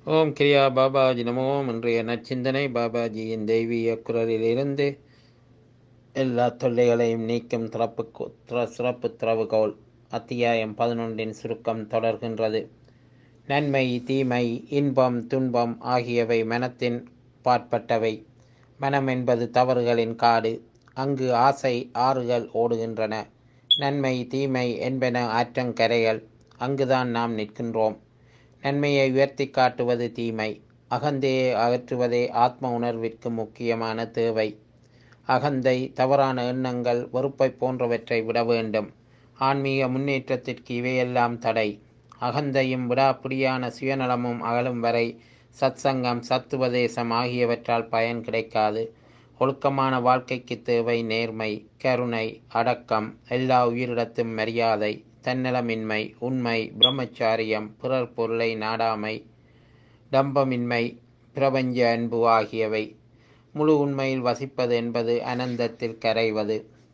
ஓம் கிரியா பாபாஜி நமோம் இன்றைய நச்சிந்தனை பாபாஜியின் தெய்வீக குரலிலிருந்து எல்லா தொல்லைகளையும் நீக்கும் திறப்பு கு- திற- சிறப்பு திறவுகோல் அத்தியாயம் பதினொன்றின் சுருக்கம் தொடர்கின்றது நன்மை தீமை இன்பம் துன்பம் ஆகியவை மனத்தின் பாற்பட்டவை மனம் என்பது தவறுகளின் காடு அங்கு ஆசை ஆறுகள் ஓடுகின்றன நன்மை தீமை என்பன ஆற்றங்கரைகள் அங்குதான் நாம் நிற்கின்றோம் நன்மையை உயர்த்தி காட்டுவது தீமை அகந்தையை அகற்றுவதே ஆத்ம உணர்விற்கு முக்கியமான தேவை அகந்தை தவறான எண்ணங்கள் வெறுப்பை போன்றவற்றை விட வேண்டும் ஆன்மீக முன்னேற்றத்திற்கு இவையெல்லாம் தடை அகந்தையும் விடாப்பிடியான சுயநலமும் அகலும் வரை சத்சங்கம் சத்துவதேசம் ஆகியவற்றால் பயன் கிடைக்காது ஒழுக்கமான வாழ்க்கைக்கு தேவை நேர்மை கருணை அடக்கம் எல்லா உயிரிடத்தும் மரியாதை தன்னலமின்மை உண்மை பிரம்மச்சாரியம் பிறர் பொருளை நாடாமை டம்பமின்மை பிரபஞ்ச அன்பு ஆகியவை முழு உண்மையில் வசிப்பது என்பது அனந்தத்தில் கரைவது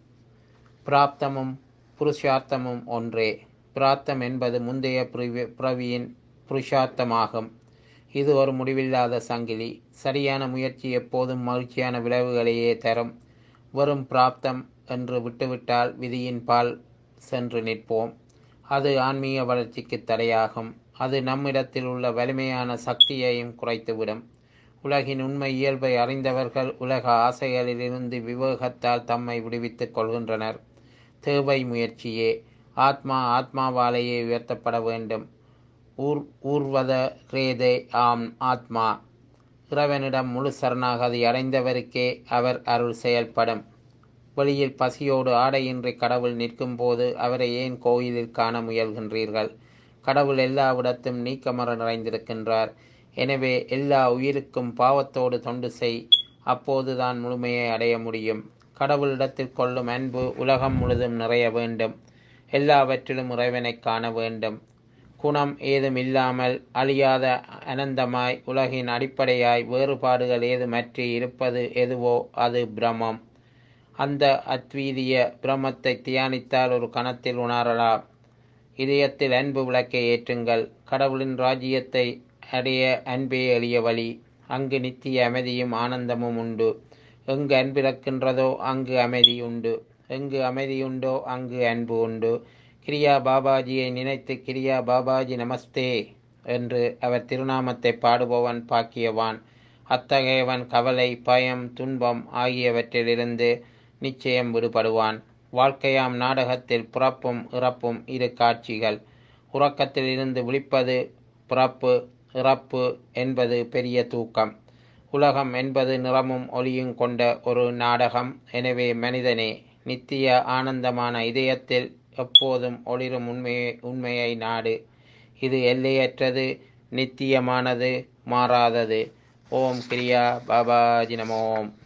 பிராப்தமும் புருஷார்த்தமும் ஒன்றே பிராப்தம் என்பது முந்தைய பிரிவி- பிறவியின் புருஷார்த்தமாகும் இது ஒரு முடிவில்லாத சங்கிலி சரியான முயற்சி எப்போதும் மகிழ்ச்சியான விளைவுகளையே தரும் வெறும் பிராப்தம் என்று விட்டுவிட்டால் விதியின் பால் சென்று நிற்போம் அது ஆன்மீக வளர்ச்சிக்கு தடையாகும் அது நம்மிடத்தில் உள்ள வலிமையான சக்தியையும் குறைத்துவிடும் உலகின் உண்மை இயல்பை அறிந்தவர்கள் உலக ஆசைகளிலிருந்து விவேகத்தால் தம்மை விடுவித்துக் கொள்கின்றனர் தேவை முயற்சியே ஆத்மா ஆத்மாவாலேயே உயர்த்தப்பட வேண்டும் ஊர் ஊர்வத ரேதே ஆம் ஆத்மா இறைவனிடம் முழு சரணாகதி அடைந்தவருக்கே அவர் அருள் செயல்படும் வெளியில் பசியோடு ஆடையின்றி கடவுள் நிற்கும்போது அவரை ஏன் கோயிலில் காண முயல்கின்றீர்கள் கடவுள் எல்லாவிடத்தும் நீக்கமர நிறைந்திருக்கின்றார் எனவே எல்லா உயிருக்கும் பாவத்தோடு தொண்டு செய் அப்போதுதான் முழுமையை அடைய முடியும் கடவுளிடத்தில் கொள்ளும் அன்பு உலகம் முழுதும் நிறைய வேண்டும் எல்லாவற்றிலும் இறைவனைக் காண வேண்டும் குணம் ஏதும் இல்லாமல் அழியாத அனந்தமாய் உலகின் அடிப்படையாய் வேறுபாடுகள் ஏதுமற்றி இருப்பது எதுவோ அது பிரமம் அந்த அத்வீதிய பிரமத்தை தியானித்தால் ஒரு கணத்தில் உணரலாம் இதயத்தில் அன்பு விளக்கை ஏற்றுங்கள் கடவுளின் ராஜ்யத்தை அடைய அன்பே எளிய வழி அங்கு நித்திய அமைதியும் ஆனந்தமும் உண்டு எங்கு அன்பிறக்கின்றதோ அங்கு அமைதி உண்டு எங்கு அமைதி உண்டோ அங்கு அன்பு உண்டு கிரியா பாபாஜியை நினைத்து கிரியா பாபாஜி நமஸ்தே என்று அவர் திருநாமத்தை பாடுபவன் பாக்கியவான் அத்தகையவன் கவலை பயம் துன்பம் ஆகியவற்றிலிருந்து நிச்சயம் விடுபடுவான் வாழ்க்கையாம் நாடகத்தில் பிறப்பும் இறப்பும் இரு காட்சிகள் உறக்கத்தில் இருந்து விழிப்பது பிறப்பு இறப்பு என்பது பெரிய தூக்கம் உலகம் என்பது நிறமும் ஒளியும் கொண்ட ஒரு நாடகம் எனவே மனிதனே நித்திய ஆனந்தமான இதயத்தில் எப்போதும் ஒளிரும் உண்மையை உண்மையை நாடு இது எல்லையற்றது நித்தியமானது மாறாதது ஓம் கிரியா பாபாஜி நமோம்